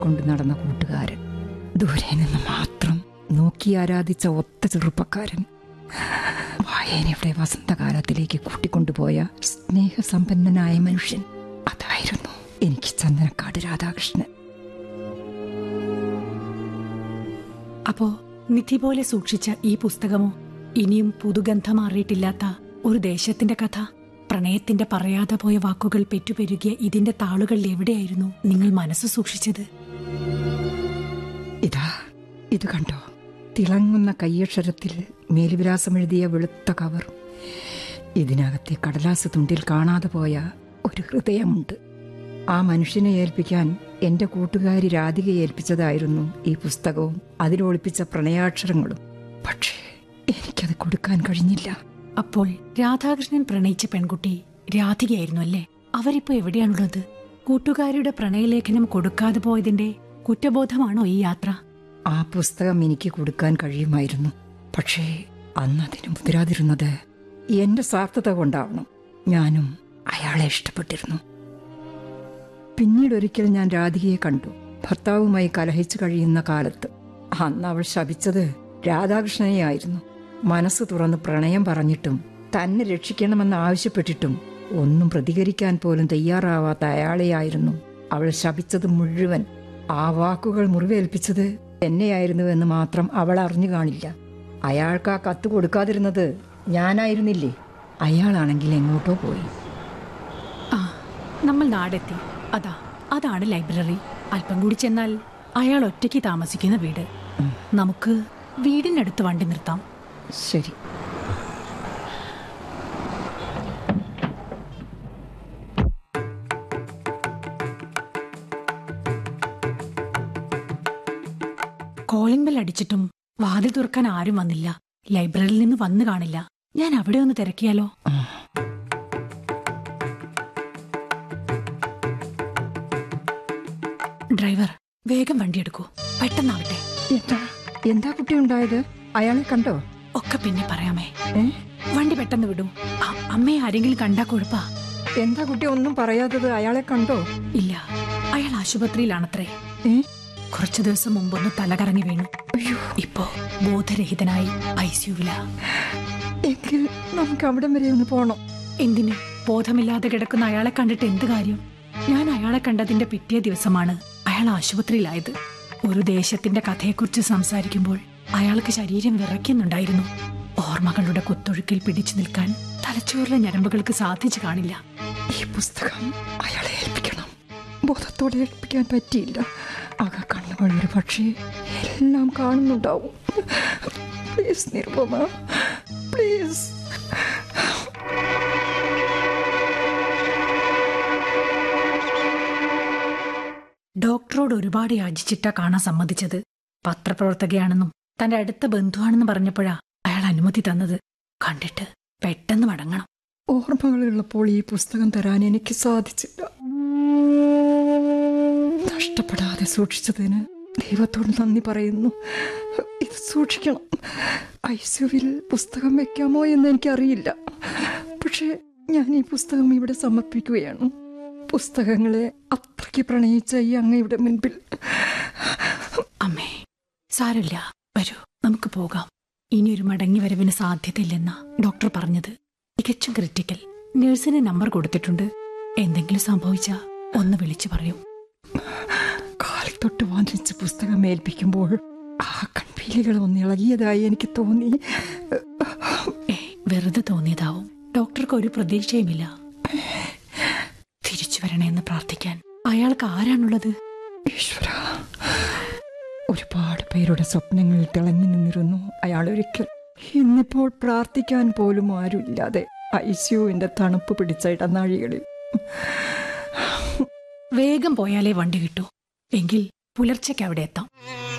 കൊണ്ട് നടന്ന കൂട്ടുകാരൻ ദൂരെ നിന്ന് മാത്രം നോക്കി ആരാധിച്ച ഒത്ത ചെറുപ്പക്കാരൻ വായനയുടെ വസന്തകാലത്തിലേക്ക് കൂട്ടിക്കൊണ്ടുപോയ സ്നേഹസമ്പന്നനായ മനുഷ്യൻ അതായിരുന്നു എനിക്ക് ചന്ദനക്കാട് രാധാകൃഷ്ണൻ അപ്പോ നിധി പോലെ സൂക്ഷിച്ച ഈ പുസ്തകമോ ഇനിയും പുതുഗന്ധം മാറിയിട്ടില്ലാത്ത ഒരു ദേശത്തിന്റെ കഥ പ്രണയത്തിന്റെ പറയാതെ പോയ വാക്കുകൾ പെറ്റുപെരുകിയ ഇതിന്റെ താളുകളിൽ എവിടെയായിരുന്നു നിങ്ങൾ മനസ്സ് സൂക്ഷിച്ചത് ഇതാ ഇത് കണ്ടോ തിളങ്ങുന്ന കയ്യക്ഷരത്തിൽ മേൽവിലാസം എഴുതിയ വെളുത്ത കവർ ഇതിനകത്തെ കടലാസ് തുണ്ടിൽ കാണാതെ പോയ ഒരു ഹൃദയമുണ്ട് ആ മനുഷ്യനെ ഏൽപ്പിക്കാൻ എന്റെ കൂട്ടുകാരി രാധികയെ ഏൽപ്പിച്ചതായിരുന്നു ഈ പുസ്തകവും അതിലൊളിപ്പിച്ച പ്രണയാക്ഷരങ്ങളും പക്ഷേ എനിക്കത് കൊടുക്കാൻ കഴിഞ്ഞില്ല അപ്പോൾ രാധാകൃഷ്ണൻ പ്രണയിച്ച പെൺകുട്ടി രാധികയായിരുന്നു അല്ലേ അവരിപ്പോ എവിടെയാണുള്ളത് കൂട്ടുകാരിയുടെ പ്രണയലേഖനം കൊടുക്കാതെ പോയതിന്റെ കുറ്റബോധമാണോ ഈ യാത്ര ആ പുസ്തകം എനിക്ക് കൊടുക്കാൻ കഴിയുമായിരുന്നു പക്ഷേ അന്ന് അതിന് മുതിരാതിരുന്നത് എന്റെ സ്വാർത്ഥത കൊണ്ടാവണം ഞാനും അയാളെ ഇഷ്ടപ്പെട്ടിരുന്നു പിന്നീട് ഒരിക്കൽ ഞാൻ രാധികയെ കണ്ടു ഭർത്താവുമായി കലഹിച്ചു കഴിയുന്ന കാലത്ത് അന്ന് അവൾ ശപിച്ചത് രാധാകൃഷ്ണനെയായിരുന്നു മനസ്സ് തുറന്ന് പ്രണയം പറഞ്ഞിട്ടും തന്നെ രക്ഷിക്കണമെന്ന് ആവശ്യപ്പെട്ടിട്ടും ഒന്നും പ്രതികരിക്കാൻ പോലും തയ്യാറാവാത്ത അയാളെയായിരുന്നു അവൾ ശപിച്ചത് മുഴുവൻ ആ വാക്കുകൾ മുറിവേൽപ്പിച്ചത് എന്നെയായിരുന്നുവെന്ന് മാത്രം അവൾ അറിഞ്ഞു കാണില്ല അയാൾക്ക് ആ കത്ത് കൊടുക്കാതിരുന്നത് ഞാനായിരുന്നില്ലേ അയാളാണെങ്കിൽ എങ്ങോട്ടോ പോയി ആ നമ്മൾ നാടെത്തി അതാ അതാണ് ലൈബ്രറി അല്പം കൂടി ചെന്നാൽ അയാൾ ഒറ്റയ്ക്ക് താമസിക്കുന്ന വീട് നമുക്ക് വീടിനടുത്ത് വണ്ടി നിർത്താം ശരി കോളിംഗ് ബെൽ അടിച്ചിട്ടും വാതിൽ തുറക്കാൻ ആരും വന്നില്ല ലൈബ്രറിയിൽ നിന്ന് വന്നു കാണില്ല ഞാൻ അവിടെ ഒന്ന് തിരക്കിയാലോ ഡ്രൈവർ വേഗം വണ്ടി എടുക്കൂ പെട്ടെന്നാവട്ടെ എന്താ എന്താ കുട്ടി ഉണ്ടായത് അയാളെ കണ്ടോ ഒക്കെ പിന്നെ പറയാമേ ഏ വണ്ടി പെട്ടെന്ന് വിടൂ അ- അമ്മയെ ആരെങ്കിലും കണ്ടാ കുഴപ്പാ എന്താ കുട്ടി ഒന്നും പറയാത്തത് അയാളെ കണ്ടോ ഇല്ല അയാൾ ആശുപത്രിയിലാണത്രേ ഏ കുറച്ചു ദിവസം മുമ്പൊന്ന് തലകറങ്ങി വീണു അയ്യോ ഇപ്പോ ബോധരഹിതനായി ഐസിയുവില എങ്കിൽ നമുക്ക് അവിടം വരെ ഒന്ന് പോണം എന്തിന് ബോധമില്ലാതെ കിടക്കുന്ന അയാളെ കണ്ടിട്ട് എന്ത് കാര്യം ഞാൻ അയാളെ കണ്ടതിന്റെ പിറ്റേ ദിവസമാണ് അയാൾ ആശുപത്രിയിലായത് ഒരു ദേശത്തിന്റെ കഥയെക്കുറിച്ച് സംസാരിക്കുമ്പോൾ അയാൾക്ക് ശരീരം വിറയ്ക്കുന്നുണ്ടായിരുന്നു ഓർമ്മകളുടെ കുത്തൊഴുക്കിൽ പിടിച്ചു നിൽക്കാൻ തലച്ചോറിലെ ഞരമ്പുകൾക്ക് സാധിച്ചു കാണില്ല ഈ പുസ്തകം അയാളെ ഏൽപ്പിക്കണം ബോധത്തോടെ ഏൽപ്പിക്കാൻ പറ്റിയില്ല ആക കണ്ണുകൾ ഒരു പക്ഷേ എല്ലാം കാണുന്നുണ്ടാവും പ്ലീസ് നിർമ്മമ പ്ലീസ് ഡോക്ടറോട് ഒരുപാട് യാചിച്ചിട്ടാ കാണാൻ സമ്മതിച്ചത് പത്രപ്രവർത്തകയാണെന്നും തന്റെ അടുത്ത ബന്ധുവാണെന്ന് പറഞ്ഞപ്പോഴാ അയാൾ അനുമതി തന്നത് കണ്ടിട്ട് പെട്ടെന്ന് മടങ്ങണം ഓർമ്മകളുള്ളപ്പോൾ ഈ പുസ്തകം തരാൻ എനിക്ക് സാധിച്ചില്ല നഷ്ടപ്പെടാതെ സൂക്ഷിച്ചതിന് ദൈവത്തോട് നന്ദി പറയുന്നു ഇത് സൂക്ഷിക്കണം ഐസുവിൽ പുസ്തകം വെക്കാമോ എന്ന് എനിക്കറിയില്ല പക്ഷേ ഞാൻ ഈ പുസ്തകം ഇവിടെ സമർപ്പിക്കുകയാണ് പുസ്തകങ്ങളെ അത്രയ്ക്ക് പ്രണയിച്ച ഈ അങ്ങയുടെ മുൻപിൽ അമ്മേ സാരമില്ല വരൂ നമുക്ക് പോകാം ഇനിയൊരു മടങ്ങി വരവിന് സാധ്യതയില്ലെന്നാ ഡോക്ടർ പറഞ്ഞത് തികച്ചും ക്രിട്ടിക്കൽ നഴ്സിന് നമ്പർ കൊടുത്തിട്ടുണ്ട് എന്തെങ്കിലും സംഭവിച്ചാ ഒന്ന് വിളിച്ചു പറയൂ കാലിൽ തൊട്ട് വാങ്ങിച്ച പുസ്തകം ഏൽപ്പിക്കുമ്പോൾ ആ കൺപീലികൾ ഒന്ന് ഇളകിയതായി എനിക്ക് തോന്നി ഏ വെറുതെ തോന്നിയതാവും ഡോക്ടർക്ക് ഒരു പ്രതീക്ഷയുമില്ല തിരിച്ചു വരണേന്ന് പ്രാർത്ഥിക്കാൻ അയാൾക്ക് ആരാണുള്ളത് ഈശ്വര ഒരുപാട് പേരുടെ സ്വപ്നങ്ങളിൽ തിളങ്ങി നിന്നിരുന്നു അയാൾ ഒരിക്കൽ ഇന്നിപ്പോൾ പ്രാർത്ഥിക്കാൻ പോലും ആരുമില്ലാതെ ഐസിയുവിന്റെ തണുപ്പ് പിടിച്ച ഇടനാഴികളിൽ വേഗം പോയാലേ വണ്ടി കിട്ടൂ എങ്കിൽ പുലർച്ചയ്ക്ക് അവിടെ എത്താം